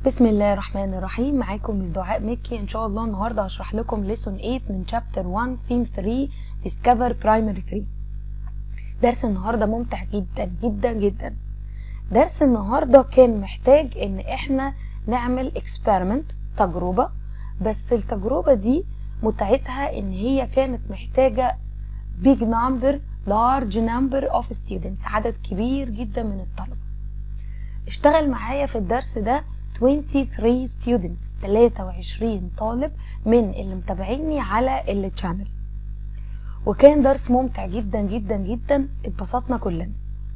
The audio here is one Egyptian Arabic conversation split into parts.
بسم الله الرحمن الرحيم معاكم مس دعاء مكي ان شاء الله النهارده هشرح لكم ليسون 8 من شابتر 1 ثيم 3 ديسكفر برايمري 3 درس النهارده ممتع جدا جدا جدا درس النهارده كان محتاج ان احنا نعمل اكسبيرمنت تجربه بس التجربه دي متعتها ان هي كانت محتاجه big number large number of students عدد كبير جدا من الطلبه اشتغل معايا في الدرس ده 23 students 23 طالب من اللي متابعيني على التشانل وكان درس ممتع جدا جدا جدا اتبسطنا كلنا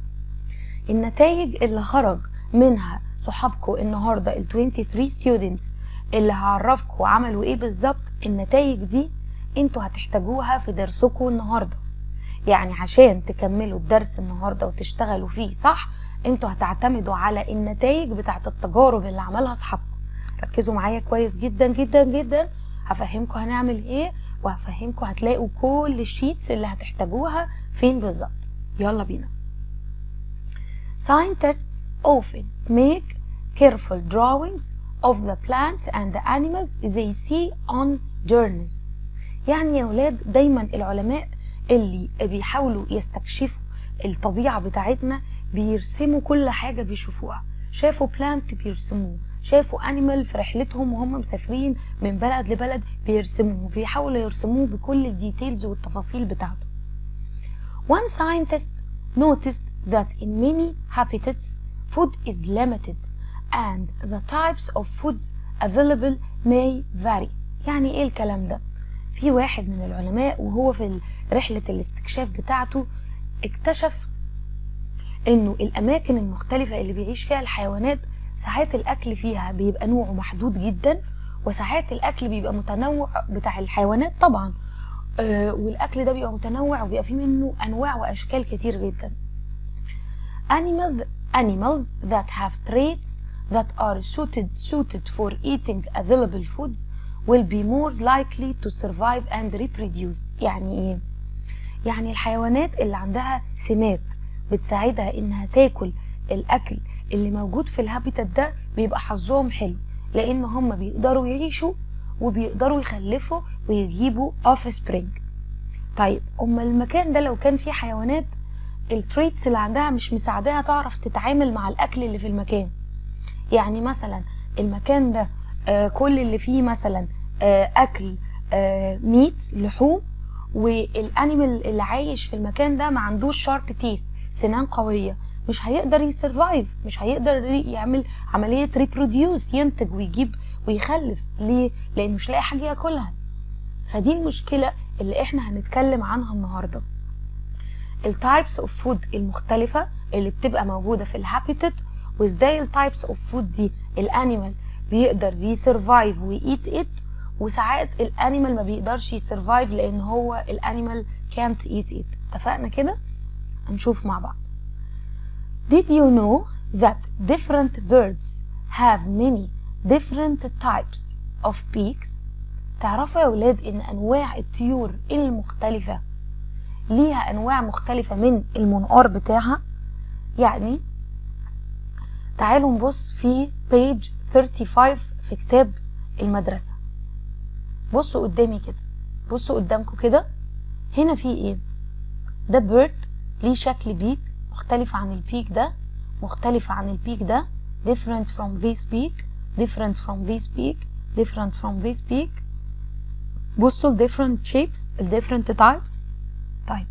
النتائج اللي خرج منها صحابكم النهارده ال 23 students اللي هعرفكم عملوا ايه بالظبط النتائج دي انتوا هتحتاجوها في درسكم النهارده يعني عشان تكملوا الدرس النهارده وتشتغلوا فيه صح انتوا هتعتمدوا على النتائج بتاعت التجارب اللي عملها اصحابكم ركزوا معايا كويس جدا جدا جدا هفهمكم هنعمل ايه وهفهمكم هتلاقوا كل الشيتس اللي هتحتاجوها فين بالظبط يلا بينا Scientists often make careful drawings of the plants and the animals they see on journeys يعني يا ولاد دايما العلماء اللي بيحاولوا يستكشفوا الطبيعة بتاعتنا بيرسموا كل حاجة بيشوفوها شافوا بلانت بيرسموه شافوا انيمال في رحلتهم وهم مسافرين من بلد لبلد بيرسموه بيحاولوا يرسموه بكل الديتيلز والتفاصيل بتاعته One scientist noticed that in many habitats food is limited and the types of foods available may vary يعني ايه الكلام ده في واحد من العلماء وهو في رحلة الاستكشاف بتاعته اكتشف انه الاماكن المختلفة اللي بيعيش فيها الحيوانات ساعات الاكل فيها بيبقى نوعه محدود جدا وساعات الاكل بيبقى متنوع بتاع الحيوانات طبعا آه والاكل ده بيبقى متنوع وبيبقى فيه منه انواع واشكال كتير جدا animals animals that have traits that are suited suited for eating available foods will be more likely to survive and reproduce يعني ايه يعني الحيوانات اللي عندها سمات بتساعدها انها تاكل الاكل اللي موجود في الهابيتات ده بيبقى حظهم حلو لان هم بيقدروا يعيشوا وبيقدروا يخلفوا ويجيبوا اوف سبرينج طيب اما المكان ده لو كان فيه حيوانات التريتس اللي عندها مش مساعداها تعرف تتعامل مع الاكل اللي في المكان يعني مثلا المكان ده آه كل اللي فيه مثلا آه اكل آه ميت لحوم والانيمال اللي عايش في المكان ده ما عندوش شارك تيث سنان قويه مش هيقدر يسرفايف مش هيقدر يعمل عمليه ريبروديوس ينتج ويجيب ويخلف ليه لانه مش لاقي حاجه ياكلها فدي المشكله اللي احنا هنتكلم عنها النهارده التايبس اوف فود المختلفه اللي بتبقى موجوده في الهابيتات وازاي التايبس اوف فود دي الانيمال بيقدر يسرفايف وييت ات وساعات الانيمال ما بيقدرش يسرفايف لان هو الانيمال كانت ايت ات اتفقنا كده هنشوف مع بعض Did you know that different birds have many different types of beaks? تعرفوا يا ولاد ان انواع الطيور المختلفة ليها انواع مختلفة من المنقار بتاعها يعني تعالوا نبص في page 35 في كتاب المدرسة بصوا قدامي كده بصوا قدامكم كده هنا في ايه ده بيرد ليه شكل بيك مختلف عن البيك ده مختلف عن البيك ده different from this peak different from this peak different from this peak بصوا ال different shapes ال different types طيب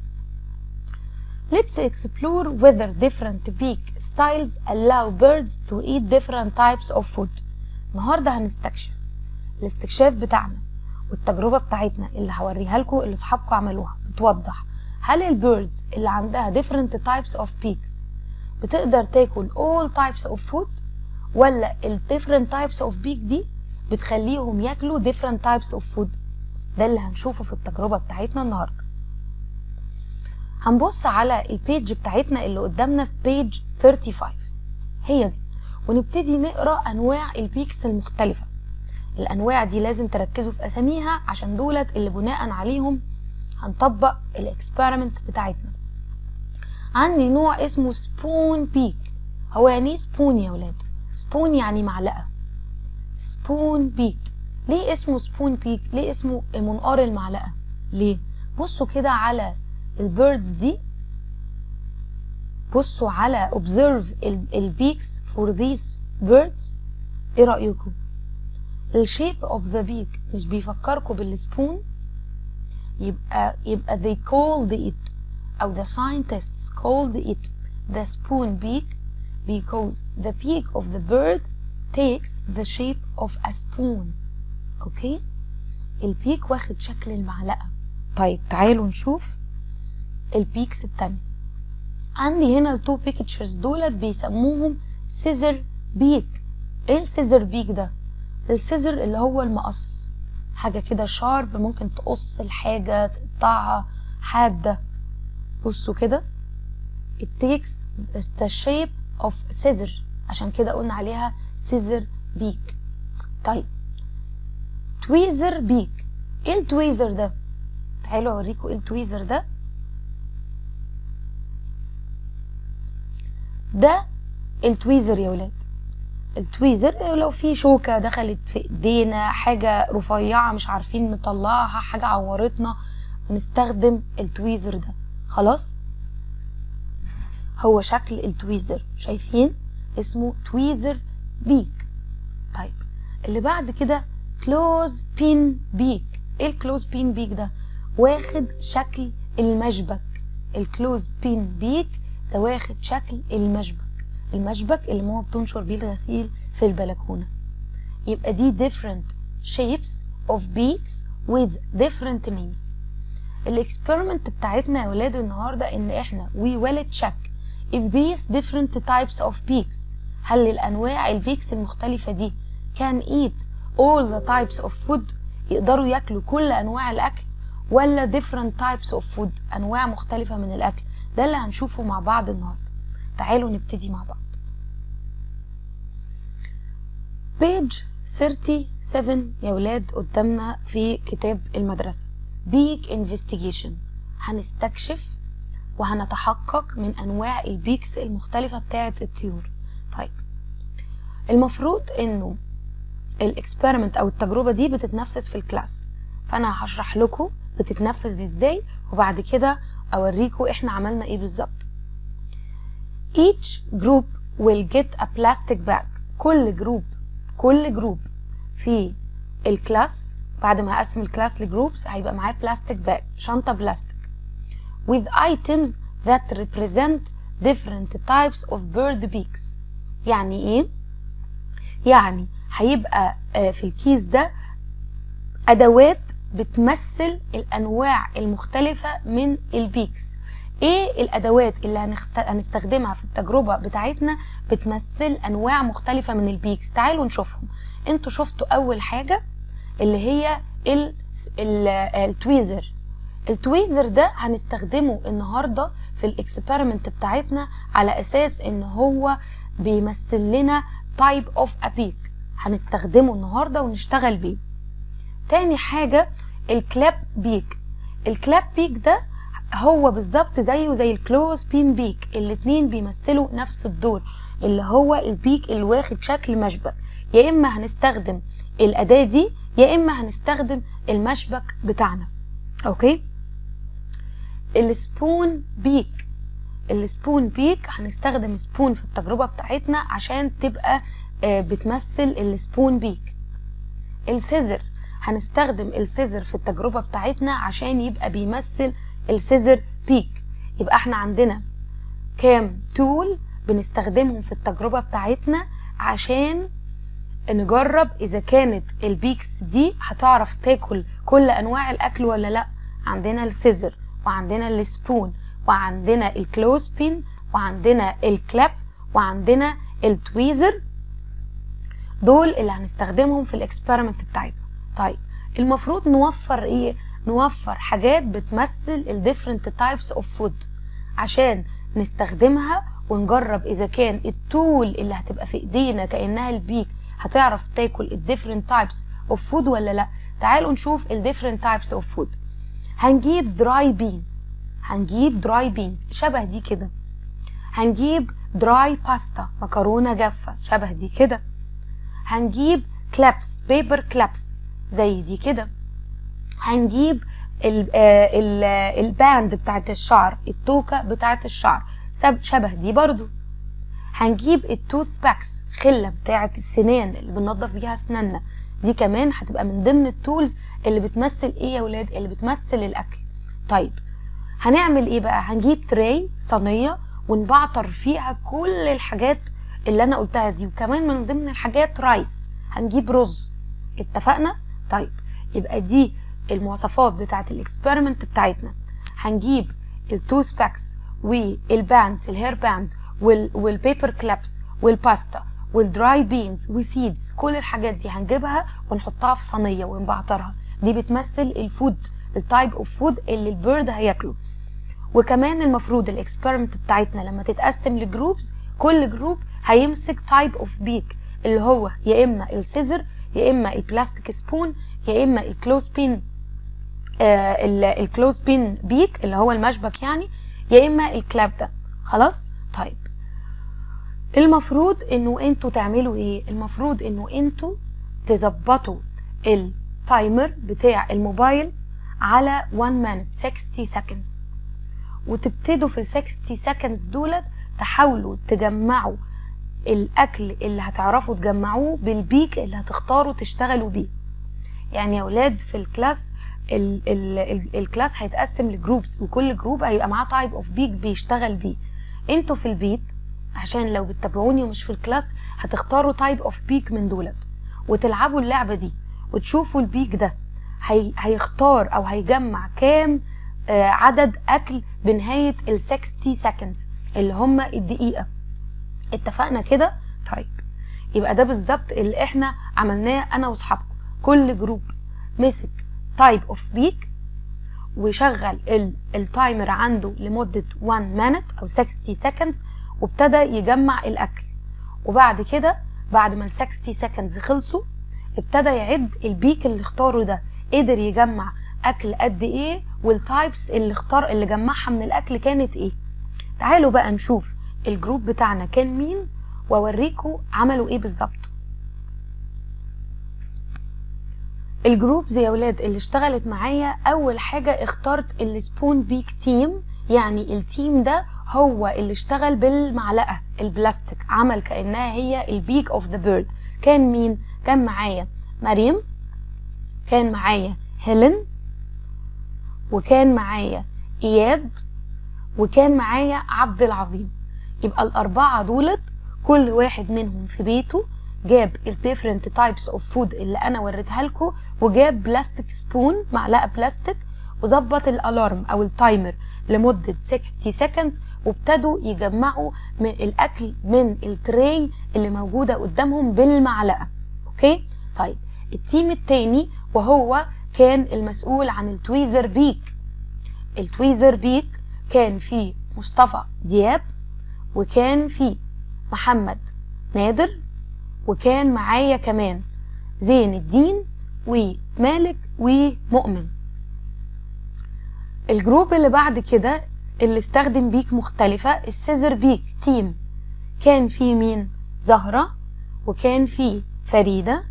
Let's explore whether different beak styles allow birds to eat different types of food. النهارده هنستكشف الاستكشاف بتاعنا والتجربة بتاعتنا اللي هوريها لكم اللي صحابكم عملوها بتوضح هل البيردز اللي عندها different types of beaks بتقدر تاكل all types of food ولا ال different types of beak دي بتخليهم ياكلوا different types of food ده اللي هنشوفه في التجربة بتاعتنا النهاردة هنبص على البيج بتاعتنا اللي قدامنا في بيج 35 هي دي ونبتدي نقرا انواع البيكس المختلفه الانواع دي لازم تركزوا في اساميها عشان دولت اللي بناء عليهم هنطبق الاكسبيرمنت بتاعتنا عندي نوع اسمه سبون بيك هو يعني ايه سبون يا ولاد سبون يعني معلقه سبون بيك ليه اسمه سبون بيك ليه اسمه منقار المعلقه ليه بصوا كده على البيردز دي بصوا على observe البيكس for these birds ايه رأيكم الشيب of the beak مش بيفكركم بالسبون يبقى يبقى they called it أو the scientists called it the spoon beak because the beak of the bird takes the shape of a spoon اوكي البيك واخد شكل المعلقة طيب تعالوا نشوف البيكس التانية عندي هنا التو بيكتشرز دولت بيسموهم سيزر بيك ايه السيزر بيك ده السيزر اللي هو المقص حاجة كده شارب ممكن تقص الحاجة تقطعها حادة بصوا كده it takes the shape of scissor عشان كده قلنا عليها scissor beak طيب تويزر بيك ايه التويزر ده تعالوا اوريكم ايه التويزر ده ده التويزر يا ولاد التويزر لو في شوكة دخلت في ايدينا حاجة رفيعة مش عارفين نطلعها حاجة عورتنا نستخدم التويزر ده خلاص هو شكل التويزر شايفين اسمه تويزر بيك طيب اللي بعد كده كلوز بين بيك ايه الكلوز بين بيك ده واخد شكل المشبك الكلوز بين بيك ده واخد شكل المشبك المشبك اللي ماما بتنشر بيه الغسيل في البلكونه يبقى دي different shapes of beaks with different names الاكسبيرمنت بتاعتنا يا ولاد النهارده ان احنا we will check if these different types of beaks هل الانواع البيكس المختلفه دي can eat all the types of food يقدروا ياكلوا كل انواع الاكل ولا different types of food انواع مختلفه من الاكل ده اللي هنشوفه مع بعض النهارده تعالوا نبتدي مع بعض بيج 37 يا ولاد قدامنا في كتاب المدرسة بيك انفستيجيشن هنستكشف وهنتحقق من انواع البيكس المختلفة بتاعة الطيور طيب المفروض انه الاكسبيرمنت او التجربة دي بتتنفذ في الكلاس فانا هشرح لكم بتتنفذ ازاي وبعد كده اوريكم احنا عملنا ايه بالظبط each group will get a plastic bag كل جروب كل جروب في الكلاس بعد ما هقسم الكلاس لجروبس هيبقى معاه بلاستيك باج شنطة بلاستيك with items that represent different types of bird beaks يعني ايه؟ يعني هيبقى في الكيس ده ادوات بتمثل الانواع المختلفة من البيكس ايه الادوات اللي هنخست... هنستخدمها في التجربه بتاعتنا بتمثل انواع مختلفه من البيكس تعالوا نشوفهم انتوا شفتوا اول حاجه اللي هي ال... ال... التويزر التويزر ده هنستخدمه النهارده في الاكسبيرمنت بتاعتنا على اساس ان هو بيمثل لنا تايب اوف ا بيك هنستخدمه النهارده ونشتغل بيه تاني حاجه الكلاب بيك الكلاب بيك ده هو بالظبط زيه زي الكلوز بين بيك الاتنين بيمثلوا نفس الدور اللي هو البيك اللي واخد شكل مشبك يا اما هنستخدم الاداه دي يا اما هنستخدم المشبك بتاعنا اوكي السبون بيك السبون بيك هنستخدم سبون في التجربه بتاعتنا عشان تبقى بتمثل السبون بيك السيزر هنستخدم السيزر في التجربه بتاعتنا عشان يبقى بيمثل السيزر بيك يبقى احنا عندنا كام تول بنستخدمهم في التجربة بتاعتنا عشان نجرب اذا كانت البيكس دي هتعرف تاكل كل انواع الاكل ولا لا عندنا السيزر وعندنا السبون وعندنا الكلوز بين وعندنا الكلاب وعندنا التويزر دول اللي هنستخدمهم في الاكسبيرمنت بتاعتنا طيب المفروض نوفر ايه نوفر حاجات بتمثل الديفرنت تايبس اوف فود عشان نستخدمها ونجرب اذا كان التول اللي هتبقى في ايدينا كانها البيك هتعرف تاكل الديفرنت تايبس اوف فود ولا لا تعالوا نشوف الديفرنت تايبس اوف فود هنجيب دراي بينز هنجيب دراي بينز شبه دي كده هنجيب دراي باستا مكرونه جافه شبه دي كده هنجيب كلابس بيبر كلابس زي دي كده هنجيب ال- آه، ال- آه، الباند بتاعت الشعر التوكة بتاعت الشعر سب- شبه دي برضو هنجيب التوث باكس خلة بتاعت السنان اللي بننضف بيها اسناننا دي كمان هتبقى من ضمن التولز اللي بتمثل ايه يا ولاد اللي بتمثل الاكل طيب هنعمل ايه بقى هنجيب تراي صينيه ونبعتر فيها كل الحاجات اللي انا قلتها دي وكمان من ضمن الحاجات رايس هنجيب رز اتفقنا طيب يبقى دي المواصفات بتاعت الاكسبيرمنت بتاعتنا هنجيب التوث باكس والباند الهير باند وال والبيبر كلابس والباستا والدراي بينز وسيدز كل الحاجات دي هنجيبها ونحطها في صينيه ونبعترها دي بتمثل الفود التايب اوف فود اللي البيرد هياكله وكمان المفروض الاكسبيرمنت بتاعتنا لما تتقسم لجروبس كل جروب هيمسك تايب اوف بيك اللي هو يا اما السيزر يا اما البلاستيك سبون يا اما الكلوز بين آه الكلوز بين بيك اللي هو المشبك يعني يا اما الكلاب ده خلاص طيب المفروض انه انتوا تعملوا ايه المفروض انه انتوا تظبطوا التايمر بتاع الموبايل على 1 minute 60 seconds وتبتدوا في ال 60 seconds دولت تحاولوا تجمعوا الاكل اللي هتعرفوا تجمعوه بالبيك اللي هتختاروا تشتغلوا بيه يعني يا ولاد في الكلاس ال ال ال الكلاس هيتقسم لجروبس وكل جروب هيبقى معاه تايب اوف بيك بيشتغل بيه انتوا في البيت عشان لو بتتابعوني ومش في الكلاس هتختاروا تايب اوف بيك من دولت وتلعبوا اللعبه دي وتشوفوا البيك ده هي هيختار او هيجمع كام آه عدد اكل بنهايه ال 60 seconds اللي هم الدقيقه اتفقنا كده طيب يبقى ده بالظبط اللي احنا عملناه انا واصحابكم كل جروب مسك تايب اوف بيك وشغل ال- التايمر عنده لمدة 1 minute أو 60 seconds وابتدى يجمع الأكل وبعد كده بعد ما ال 60 seconds خلصوا ابتدى يعد البيك اللي اختاره ده قدر يجمع أكل قد إيه والتايبس اللي اختار اللي جمعها من الأكل كانت إيه تعالوا بقى نشوف الجروب بتاعنا كان مين واوريكم عملوا ايه بالظبط الجروبز يا ولاد اللي اشتغلت معايا اول حاجه اخترت السبون بيك تيم يعني التيم ده هو اللي اشتغل بالمعلقه البلاستيك عمل كانها هي البيك اوف ذا بيرد كان مين كان معايا مريم كان معايا هيلين وكان معايا اياد وكان معايا عبد العظيم يبقى الاربعه دولت كل واحد منهم في بيته جاب الديفرنت تايبس اوف فود اللي انا وريتها لكم وجاب بلاستيك سبون معلقه بلاستيك وظبط الالارم او التايمر لمده 60 سكند وابتدوا يجمعوا من الاكل من التري اللي موجوده قدامهم بالمعلقه اوكي طيب التيم التاني وهو كان المسؤول عن التويزر بيك التويزر بيك كان فيه مصطفى دياب وكان فيه محمد نادر وكان معايا كمان زين الدين ومالك ومؤمن الجروب اللي بعد كده اللي استخدم بيك مختلفة السيزر بيك تيم كان فيه مين زهرة وكان فيه فريدة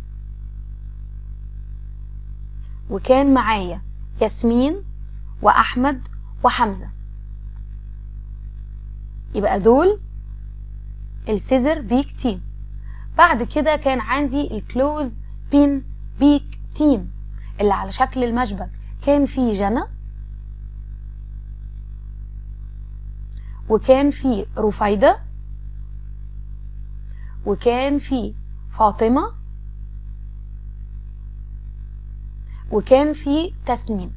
وكان معايا ياسمين وأحمد وحمزة يبقى دول السيزر بيك تيم بعد كده كان عندي الكلوز بين بيك تيم اللي على شكل المشبك كان في جنى وكان في رفيدة وكان في فاطمة وكان في تسنيم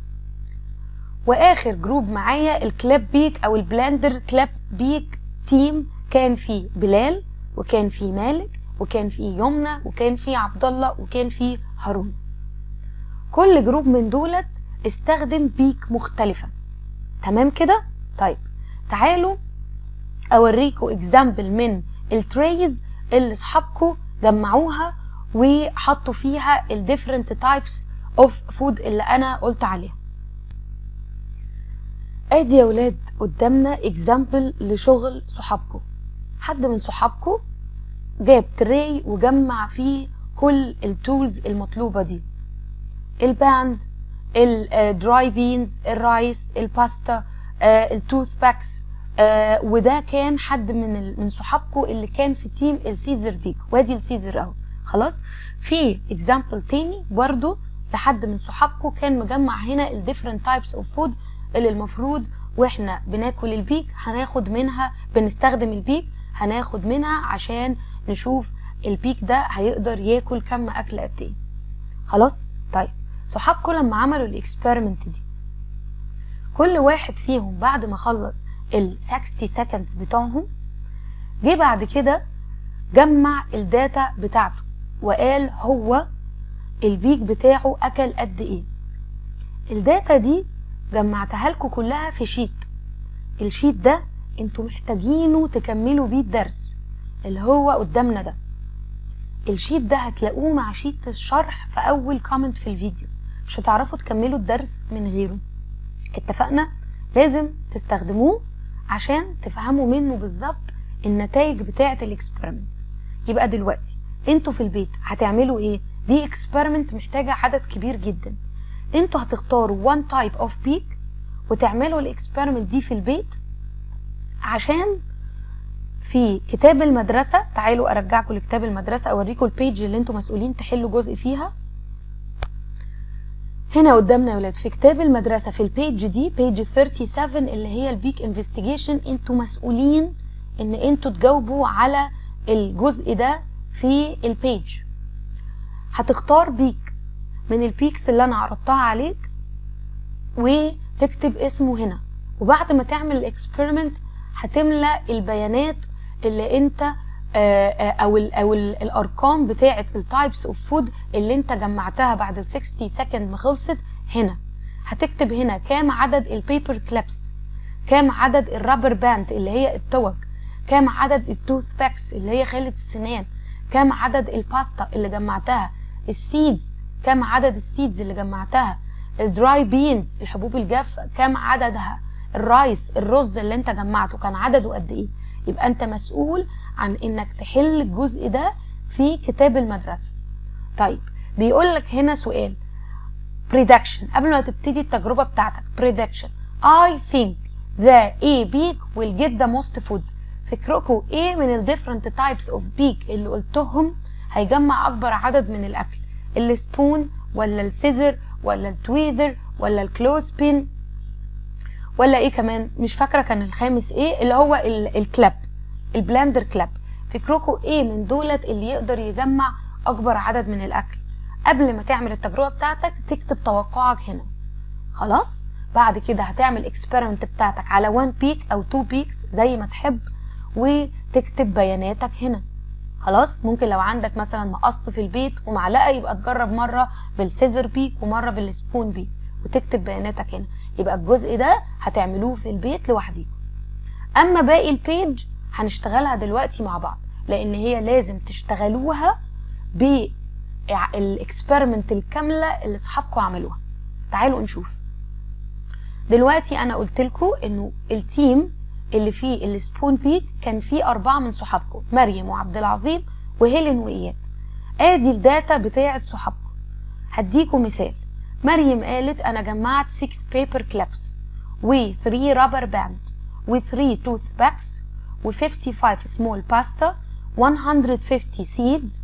واخر جروب معايا الكلاب بيك او البلندر كلاب بيك تيم كان في بلال وكان في مالك وكان في يمنى وكان في عبد الله وكان في هارون كل جروب من دولت استخدم بيك مختلفة تمام كده طيب تعالوا اوريكم اكزامبل من التريز اللي اصحابكم جمعوها وحطوا فيها الديفرنت تايبس اوف فود اللي انا قلت عليها ادي يا ولاد قدامنا اكزامبل لشغل صحابكم حد من صحابكم جاب تري وجمع فيه كل التولز المطلوبه دي الباند الدراي بينز الرايس الباستا التوث باكس آه وده كان حد من ال... من صحابكم اللي كان في تيم السيزر بيك وادي السيزر اهو خلاص في اكزامبل تاني برضو لحد من صحابكم كان مجمع هنا الديفرنت تايبس اوف فود اللي المفروض واحنا بناكل البيك هناخد منها بنستخدم البيك هناخد منها عشان نشوف البيك ده هيقدر ياكل كم اكل قد ايه خلاص طيب صحابكم لما عملوا الاكسبيرمنت دي كل واحد فيهم بعد ما خلص ال 60 سكندز بتوعهم جه بعد كده جمع الداتا بتاعته وقال هو البيك بتاعه اكل قد ايه الداتا دي جمعتها لكم كلها في شيت الشيت ده انتوا محتاجينه تكملوا بيه الدرس اللي هو قدامنا ده الشيت ده هتلاقوه مع شيت الشرح في اول كومنت في الفيديو مش هتعرفوا تكملوا الدرس من غيره اتفقنا لازم تستخدموه عشان تفهموا منه بالظبط النتائج بتاعه الاكسبيرمنت يبقى دلوقتي انتوا في البيت هتعملوا ايه دي اكسبيرمنت محتاجه عدد كبير جدا انتوا هتختاروا one type of peak وتعملوا الاكسبيرمنت دي في البيت عشان في كتاب المدرسة تعالوا ارجعكم لكتاب المدرسة اوريكم البيج اللي انتوا مسؤولين تحلوا جزء فيها هنا قدامنا يا ولاد في كتاب المدرسة في البيج دي بيج 37 اللي هي البيك انفستيجيشن انتوا مسؤولين ان انتوا تجاوبوا على الجزء ده في البيج هتختار بيك من البيكس اللي انا عرضتها عليك وتكتب اسمه هنا وبعد ما تعمل الاكسبيرمنت هتملى البيانات اللي انت او ال او ال الارقام بتاعه التايبس اوف فود اللي انت جمعتها بعد ال 60 سكند ما خلصت هنا هتكتب هنا كام عدد البيبر كليبس كام عدد الرابر باند اللي هي التوج كام عدد التوث باكس اللي هي خالة السنان كام عدد الباستا اللي جمعتها السيدز كام عدد السيدز اللي جمعتها الدراي بينز الحبوب الجافه كام عددها الرايس الرز اللي انت جمعته كان عدده قد ايه يبقى انت مسؤول عن انك تحل الجزء ده في كتاب المدرسه طيب بيقول لك هنا سؤال prediction قبل ما تبتدي التجربه بتاعتك prediction I think the A peak will get the most food فكركم ايه من ال different types of peak اللي قلتهم هيجمع اكبر عدد من الاكل السبون ولا السيزر ولا التويذر ولا الكلوز بين ولا ايه كمان مش فاكره كان الخامس ايه اللي هو الكلاب البلاندر كلاب فكركم ايه من دولت اللي يقدر يجمع اكبر عدد من الاكل قبل ما تعمل التجربه بتاعتك تكتب توقعك هنا خلاص بعد كده هتعمل اكسبيرمنت بتاعتك على 1 بيك او 2 بيكس زي ما تحب وتكتب بياناتك هنا خلاص ممكن لو عندك مثلا مقص في البيت ومعلقه يبقى تجرب مره بالسيزر بيك ومره بالسبون بيك وتكتب بياناتك هنا يبقى الجزء ده هتعملوه في البيت لوحديكم اما باقي البيج هنشتغلها دلوقتي مع بعض لان هي لازم تشتغلوها بالاكسبيرمنت الكامله اللي صحابكم عملوها تعالوا نشوف دلوقتي انا قلت لكم انه التيم اللي فيه السبون بيك كان فيه أربعة من صحابكم مريم وعبد العظيم وهيلين وإياد آدي الداتا بتاعة صحابكم هديكم مثال مريم قالت أنا جمعت 6 بيبر كليبس و 3 رابر باند و 3 توث باكس و 55 سمول باستا 150 سيدز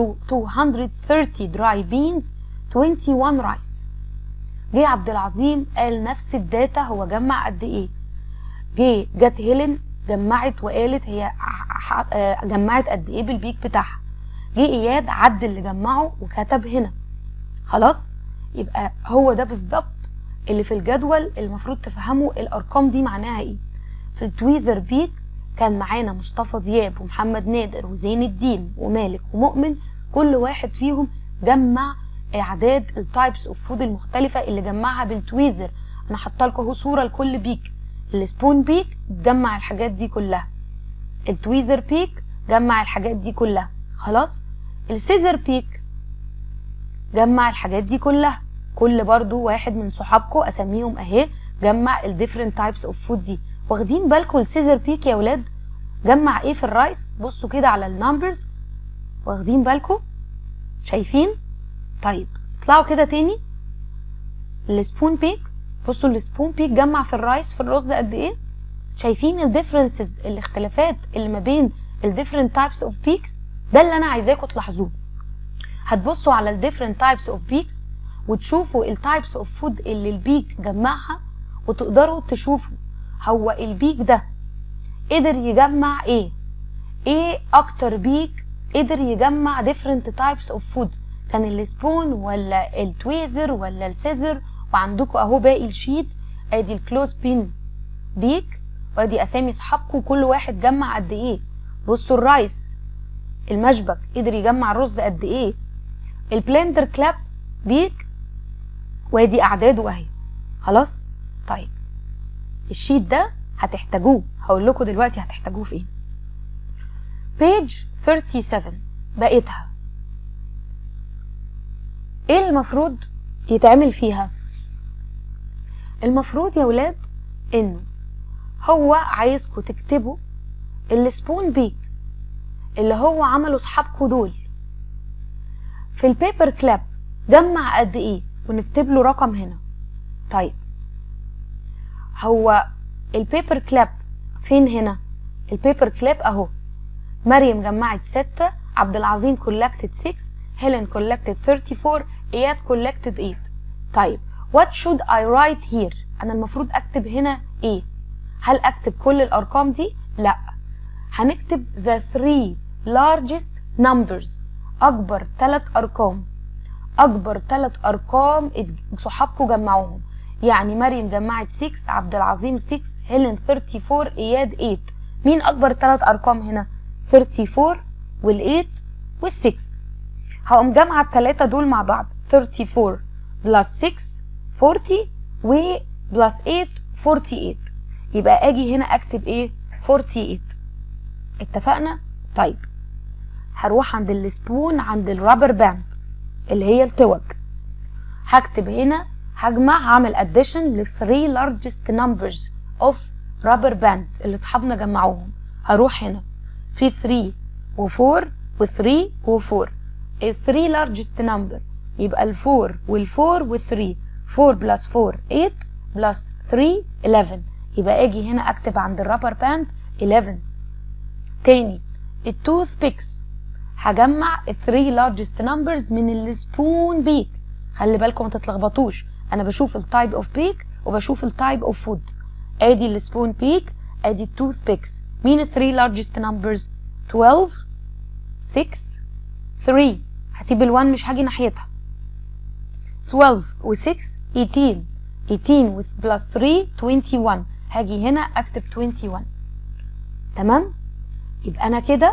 230 دراي بينز 21 رايس جه عبد العظيم قال نفس الداتا هو جمع قد ايه جه جت هيلين جمعت وقالت هي جمعت قد ايه بالبيك بتاعها جه اياد عد اللي جمعه وكتب هنا خلاص يبقى هو ده بالظبط اللي في الجدول المفروض تفهموا الارقام دي معناها ايه في التويزر بيك كان معانا مصطفى دياب ومحمد نادر وزين الدين ومالك ومؤمن كل واحد فيهم جمع اعداد التايبس اوف فود المختلفه اللي جمعها بالتويزر انا حاطه لكم اهو صوره لكل بيك السبون بيك جمع الحاجات دي كلها التويزر بيك جمع الحاجات دي كلها خلاص السيزر بيك جمع الحاجات دي كلها كل برضو واحد من صحابكم اساميهم اهي جمع الديفرنت تايبس اوف فود دي واخدين بالكم السيزر بيك يا ولاد جمع ايه في الرايس بصوا كده على النمبرز واخدين بالكم شايفين طيب اطلعوا كده تاني السبون بيك بصوا السبون بيك جمع في الرايس في الرز قد ايه شايفين الديفرنسز الاختلافات اللي ما بين الديفرنت تايبس اوف بيكس ده اللي انا عايزاكم تلاحظوه هتبصوا على الديفرنت تايبس اوف بيكس وتشوفوا التايبس اوف فود اللي البيك جمعها وتقدروا تشوفوا هو البيك ده قدر يجمع ايه ايه اكتر بيك قدر يجمع different types of food كان السبون ولا التويزر ولا السيزر وعندكم اهو باقي الشيت ادي الكلوز بين بيك وادي اسامي صحابكم كل واحد جمع قد ايه بصوا الرايس المشبك قدر يجمع الرز قد ايه البلندر كلاب بيك وادي اعداده اهي خلاص طيب الشيت ده هتحتاجوه هقول لكم دلوقتي هتحتاجوه في ايه page 37 بقيتها ايه المفروض يتعمل فيها المفروض يا ولاد انه هو عايزكم تكتبوا السبون بيك اللي هو عمله صحابكم دول في البيبر كلاب جمع قد ايه ونكتب له رقم هنا طيب هو البيبر كلاب فين هنا البيبر كلاب اهو مريم جمعت ستة عبد العظيم collected 6 هيلين collected 34 اياد collected 8 طيب what should I write here انا المفروض اكتب هنا ايه هل اكتب كل الارقام دي لا هنكتب the three largest numbers اكبر ثلاث ارقام اكبر ثلاث ارقام صحابكم جمعوهم يعني مريم جمعت 6 عبد العظيم 6 هيلين 34 اياد 8 مين اكبر ثلاث ارقام هنا 34 وال8 وال6 هقوم جامعه الثلاثه دول مع بعض 34 بلس 6 40 و بلس 8 48 يبقى اجي هنا اكتب ايه 48 اتفقنا طيب هروح عند السبون عند الرابر باند اللي هي التوج هكتب هنا هجمع هعمل addition ل 3 largest numbers of rubber bands اللي اصحابنا جمعوهم هروح هنا في 3 و4 و3 و4 ال 3 largest number يبقى ال 4 وال 4 وال 3 4 بلس 4 8 بلس 3 11 يبقى اجي هنا اكتب عند الرابر باند 11 تاني التوث بيكس هجمع ال 3 largest numbers من السبون بيك خلي بالكم ما تتلخبطوش انا بشوف التايب اوف بيك وبشوف التايب اوف فود ادي السبون بيك ادي التوث بيكس مين ال 3 largest numbers 12 6 3 هسيب ال1 مش هاجي ناحيتها 12 و6 18 18 with plus 3 21 هاجي هنا اكتب 21 تمام يبقى انا كده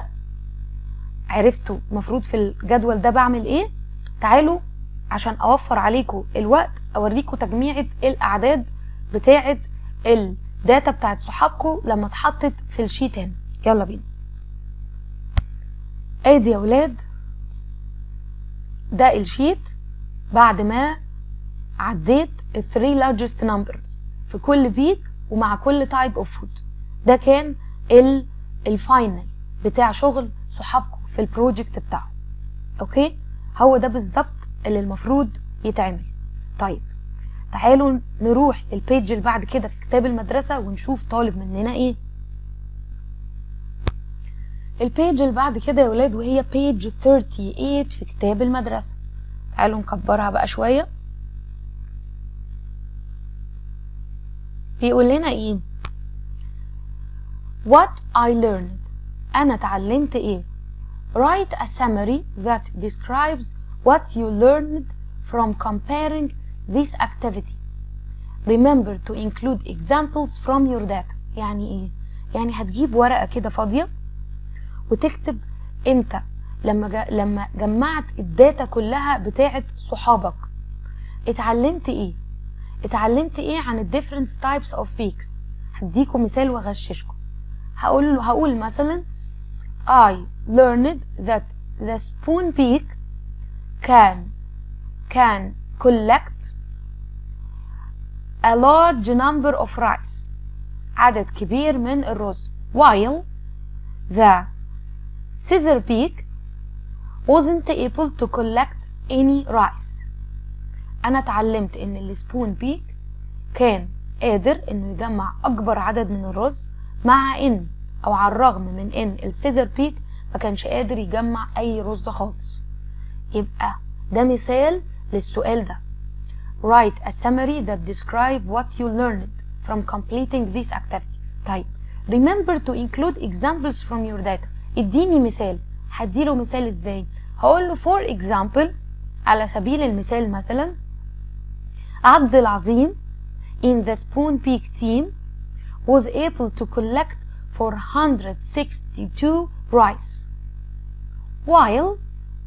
عرفتوا المفروض في الجدول ده بعمل ايه تعالوا عشان اوفر عليكم الوقت اوريكم تجميعة الاعداد بتاعة الداتا بتاعت صحابكم لما اتحطت في الشيت هنا يلا بينا ادي يا ولاد ده الشيت بعد ما عديت ال 3 largest numbers في كل بيك ومع كل type of food ده كان ال الفاينل بتاع شغل صحابكم في البروجكت بتاعه اوكي هو ده بالظبط اللي المفروض يتعمل طيب تعالوا نروح البيج اللي بعد كده في كتاب المدرسة ونشوف طالب مننا ايه البيج اللي بعد كده يا ولاد وهي بيج 38 في كتاب المدرسة تعالوا نكبرها بقى شوية بيقول لنا ايه What I learned أنا اتعلمت ايه Write a summary that describes what you learned from comparing this activity. Remember to include examples from your data. يعني ايه؟ يعني هتجيب ورقة كده فاضية وتكتب انت لما جا لما جمعت الداتا كلها بتاعت صحابك اتعلمت ايه؟ اتعلمت ايه عن ال different types of peaks؟ هديكم مثال واغششكم. هقول هقول مثلا I learned that the spoon peak can can collect a large number of rice عدد كبير من الرز while the scissor peak wasn't able to collect any rice انا اتعلمت ان السبون بيك كان قادر انه يجمع اكبر عدد من الرز مع ان او على الرغم من ان السيزر بيك ما كانش قادر يجمع اي رز خالص يبقى ده مثال للسؤال ده write a summary that describe what you learned from completing this activity طيب remember to include examples from your data اديني مثال هديله مثال ازاي هقول له for example على سبيل المثال مثلا عبد العظيم in the Spoon Peak team was able to collect 462 rice while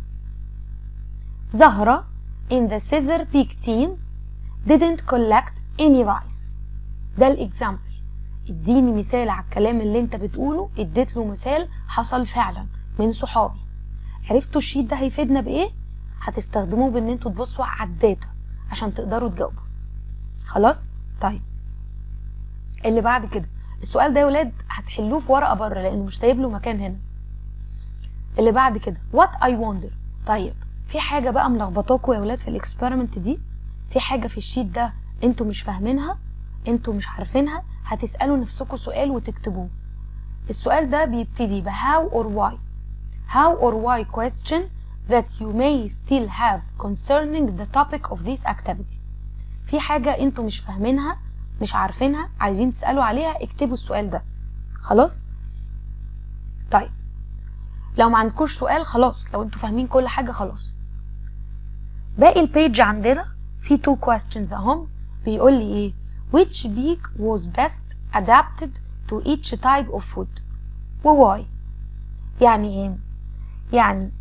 Zahra in the Scissor Peak team didn't collect any rice ده الاكزامبل اديني مثال على الكلام اللي انت بتقوله اديت له مثال حصل فعلا من صحابي عرفتوا الشيت ده هيفيدنا بايه هتستخدموه بان انتوا تبصوا على الداتا عشان تقدروا تجاوبوا خلاص طيب اللي بعد كده السؤال ده يا ولاد هتحلوه في ورقه بره لانه مش سايب له مكان هنا اللي بعد كده وات اي وندر طيب في حاجه بقى ملخبطاكوا يا ولاد في الاكسبيرمنت دي في حاجه في الشيت ده انتوا مش فاهمينها انتوا مش عارفينها هتسالوا نفسكم سؤال وتكتبوه السؤال ده بيبتدي ب how or why how or why question that you may still have concerning the topic of this activity في حاجة انتوا مش فاهمينها مش عارفينها عايزين تسألوا عليها اكتبوا السؤال ده خلاص طيب لو ما عندكوش سؤال خلاص لو انتوا فاهمين كل حاجة خلاص باقي البيج عندنا في two questions اهم بيقول لي ايه which beak was best adapted to each type of food و why يعني ايه يعني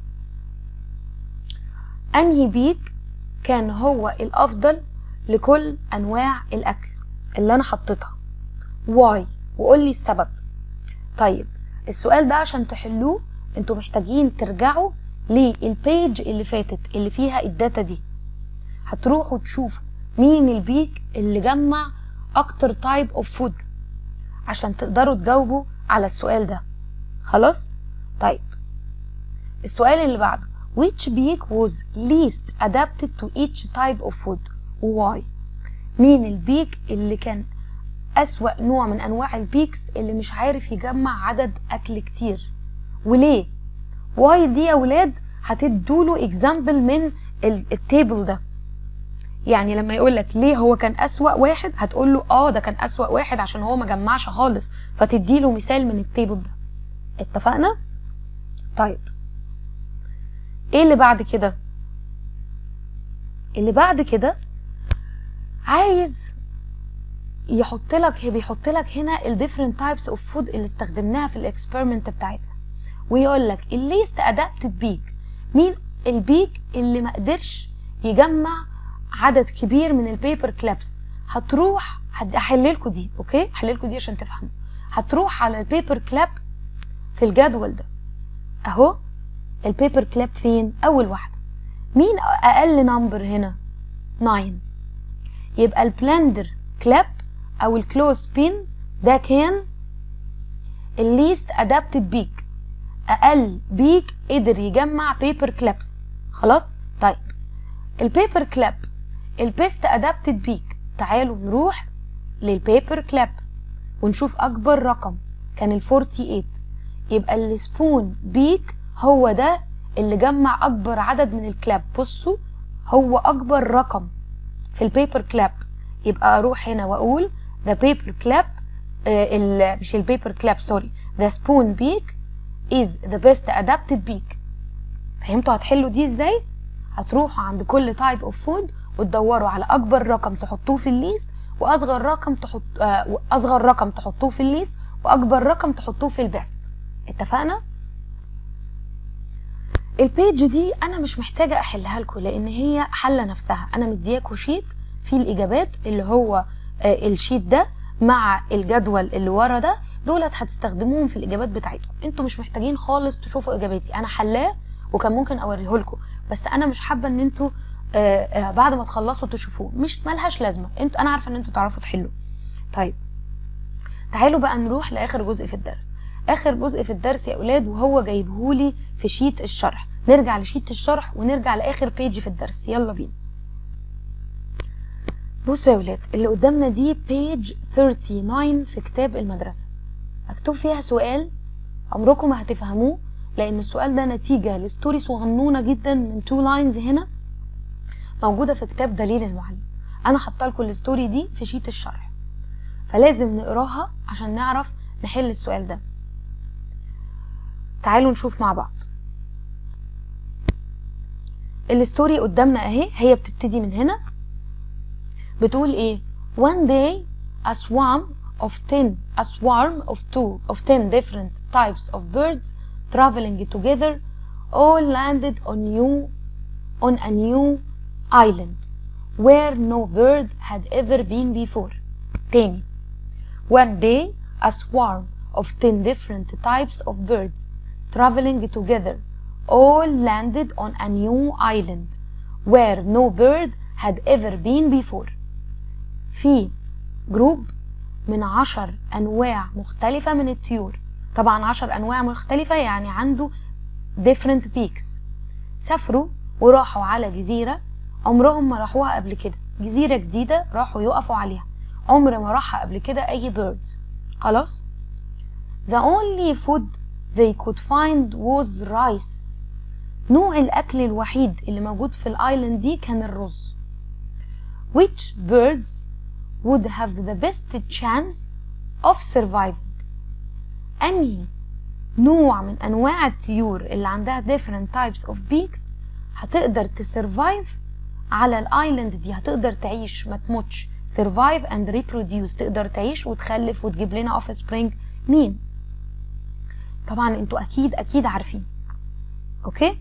انهي بيك كان هو الافضل لكل انواع الاكل اللي انا حطيتها واي وقول لي السبب طيب السؤال ده عشان تحلوه انتوا محتاجين ترجعوا للبيج اللي فاتت اللي فيها الداتا دي هتروحوا تشوفوا مين البيك اللي جمع اكتر تايب اوف فود عشان تقدروا تجاوبوا على السؤال ده خلاص طيب السؤال اللي بعده which beak was least adapted to each type of food why مين البيك اللي كان أسوأ نوع من أنواع البيكس اللي مش عارف يجمع عدد أكل كتير وليه واي دي يا ولاد هتدوله اكزامبل من التيبل ده يعني لما يقول لك ليه هو كان أسوأ واحد هتقول له اه ده كان أسوأ واحد عشان هو ما جمعش خالص فتديله مثال من التيبل ده اتفقنا طيب ايه اللي بعد كده اللي بعد كده عايز يحط لك بيحط لك هنا الديفرنت تايبس اوف فود اللي استخدمناها في الاكسبيرمنت بتاعتنا ويقول لك الليست ادابتد بيك مين البيك اللي ما قدرش يجمع عدد كبير من البيبر كلابس هتروح هحل لكم دي اوكي هحل لكم دي عشان تفهموا هتروح على البيبر كلاب في الجدول ده اهو البيبر كلاب فين اول واحده مين اقل نمبر هنا 9 يبقى البلندر كلاب او الكلوز بين ده كان الليست ادابتد بيك اقل بيك قدر يجمع بيبر كلابس خلاص طيب البيبر كلاب البيست ادابتد بيك تعالوا نروح للبيبر كلاب ونشوف اكبر رقم كان ال 48 يبقى السبون بيك هو ده اللي جمع اكبر عدد من الكلاب بصوا هو اكبر رقم في البيبر كلاب يبقى اروح هنا واقول the paper clap آه مش البيبر كلاب سوري the spoon beak is the best adapted beak فهمتوا هتحلوا دي ازاي هتروحوا عند كل type of food وتدوروا على اكبر رقم تحطوه في الليست واصغر رقم تحط آه اصغر رقم تحطوه في الليست واكبر رقم تحطوه في البيست اتفقنا البيج دي انا مش محتاجه احلها لكم لان هي حله نفسها انا مدياكوا شيت فيه الاجابات اللي هو آه الشيت ده مع الجدول اللي ورا ده دولت هتستخدموهم في الاجابات بتاعتكم انتوا مش محتاجين خالص تشوفوا اجاباتي انا حلاه وكان ممكن اوريه لكم بس انا مش حابه ان انتوا آه آه بعد ما تخلصوا تشوفوه مش ملهاش لازمه انتوا انا عارفه ان انتوا تعرفوا تحلوا طيب تعالوا بقى نروح لاخر جزء في الدرس اخر جزء في الدرس يا اولاد وهو جايبهولي في شيت الشرح نرجع لشيت الشرح ونرجع لاخر بيج في الدرس يلا بينا بصوا يا ولاد اللي قدامنا دي بيج 39 في كتاب المدرسة مكتوب فيها سؤال عمركم ما هتفهموه لان السؤال ده نتيجة لستوري صغنونة جدا من تو لاينز هنا موجودة في كتاب دليل المعلم انا حاطه لكم الستوري دي في شيت الشرح فلازم نقراها عشان نعرف نحل السؤال ده تعالوا نشوف مع بعض الستوري قدامنا اهي هي بتبتدي من هنا بتقول ايه one day a swarm of 10 a swarm of two of 10 different types of birds traveling together all landed on new on a new island where no bird had ever been before تاني one day a swarm of 10 different types of birds traveling together all landed on a new island where no bird had ever been before في جروب من عشر أنواع مختلفة من الطيور طبعا عشر أنواع مختلفة يعني عنده different peaks سافروا وراحوا على جزيرة عمرهم ما راحوها قبل كده جزيرة جديدة راحوا يقفوا عليها عمر ما راحها قبل كده أي birds خلاص The only food they could find was rice نوع الأكل الوحيد اللي موجود في الآيلاند دي كان الرز Which birds would have the best chance of surviving أنهي نوع من أنواع الطيور اللي عندها different types of beaks هتقدر تسرفايف على الايلاند دي هتقدر تعيش ما تموتش survive and reproduce تقدر تعيش وتخلف وتجيب لنا اوف سبرينج مين طبعا انتوا اكيد اكيد عارفين اوكي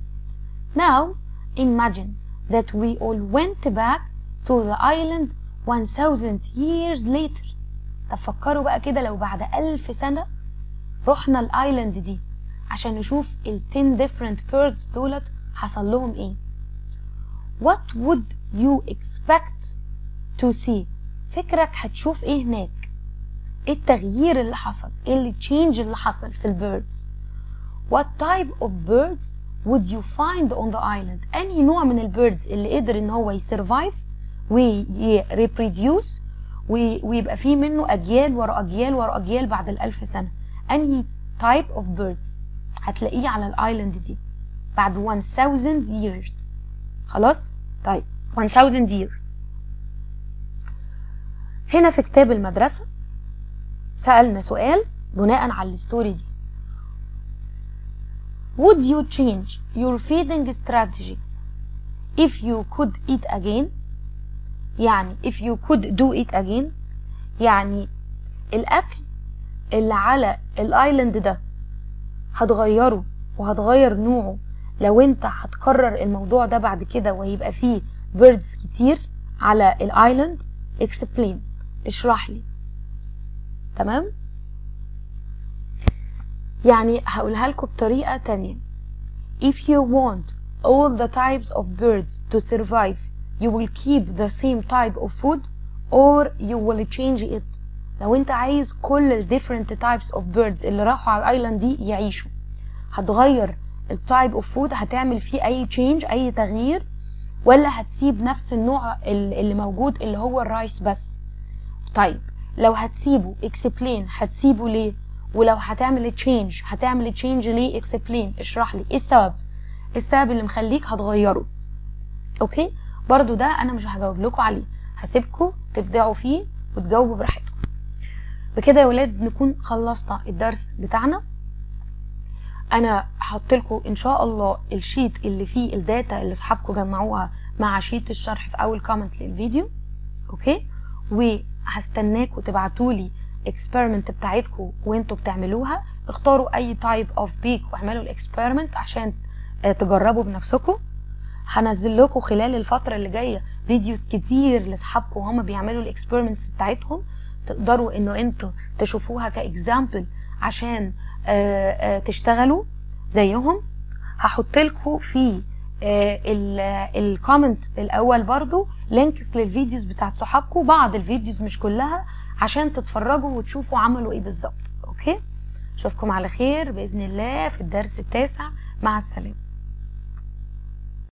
now imagine that we all went back to the island 1000 years later طب فكروا بقى كده لو بعد ألف سنة رحنا الايلاند دي عشان نشوف ال 10 different birds دولت حصل لهم ايه what would you expect to see فكرك هتشوف ايه هناك ايه التغيير اللي حصل ايه اللي change اللي حصل في البيردز what type of birds would you find on the island انهي نوع من البيردز اللي قدر ان هو يسرفايف ويريبروديوس ويبقى فيه منه اجيال ورا اجيال ورا اجيال بعد الالف سنه انهي type of birds هتلاقيه على الايلاند دي بعد 1000 years خلاص طيب 1000 year هنا في كتاب المدرسة سألنا سؤال بناء على الستوري دي Would you change your feeding strategy if you could eat again يعني if you could do it again يعني الأكل اللي على الايلاند ده هتغيره وهتغير نوعه لو انت هتكرر الموضوع ده بعد كده وهيبقى فيه بيردز كتير على الايلاند explain اشرح لي تمام يعني هقولها لكم بطريقة تانية if you want all the types of birds to survive you will keep the same type of food or you will change it لو انت عايز كل ال different types of birds اللي راحوا على الايلاند دي يعيشوا هتغير التايب اوف فود هتعمل فيه اي تشينج اي تغيير ولا هتسيب نفس النوع اللي موجود اللي هو الرايس بس طيب لو هتسيبه اكسبلين هتسيبه ليه ولو هتعمل تشينج هتعمل تشينج ليه اكسبلين اشرح لي ايه السبب السبب اللي مخليك هتغيره اوكي برضو ده انا مش هجاوب لكم عليه هسيبكم تبدعوا فيه وتجاوبوا براحتكم بكده يا ولاد نكون خلصنا الدرس بتاعنا انا هحط لكم ان شاء الله الشيت اللي فيه الداتا اللي اصحابكم جمعوها مع شيت الشرح في اول كومنت للفيديو اوكي وهستناكم تبعتوا لي اكسبيرمنت بتاعتكم وانتوا بتعملوها اختاروا اي تايب اوف بيك واعملوا الاكسبيرمنت عشان تجربوا بنفسكم هنزل لكم خلال الفتره اللي جايه فيديوز كتير لاصحابكم وهم بيعملوا الاكسبيرمنتس بتاعتهم تقدروا انه انتوا تشوفوها كاكزامبل عشان آآ آآ تشتغلوا زيهم هحط لكم في الكومنت الاول برضو لينكس للفيديوز بتاعت صحابكم بعض الفيديوز مش كلها عشان تتفرجوا وتشوفوا عملوا ايه بالظبط اوكي اشوفكم على خير باذن الله في الدرس التاسع مع السلامه